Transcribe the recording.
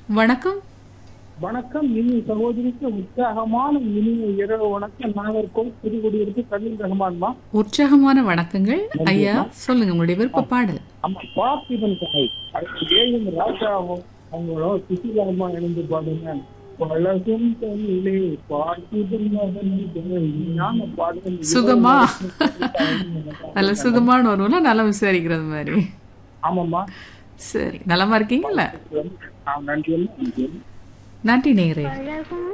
வணக்கம் வணக்கம் இனி சகோதரிக்கு உற்சாகமான இனிய இரவு வணக்கம் நாகர்கோவில் புதுக்குடியிருக்கு கலீல் ரஹ்மான்மா உற்சாகமான வணக்கங்கள் ஐயா சொல்லுங்க உங்களுடைய விருப்ப பாடல் ஆமா பார்த்திபன் கதை அது ஏஎம் ராஜாவும் அவங்களோட சுசிலாமா இணைந்து பாடுங்க பழகும் தமிழே பார்த்திபன் மகன் ஞான பாடுங்கள் சுகமா நல்ல சுகமான ஒரு நல்லா விசாரிக்கிறது மாதிரி ஆமாம்மா சரி நலமா இருக்கீங்கல்ல ஆ, நன்றி நன்றி நன்றி நேரே பழகும்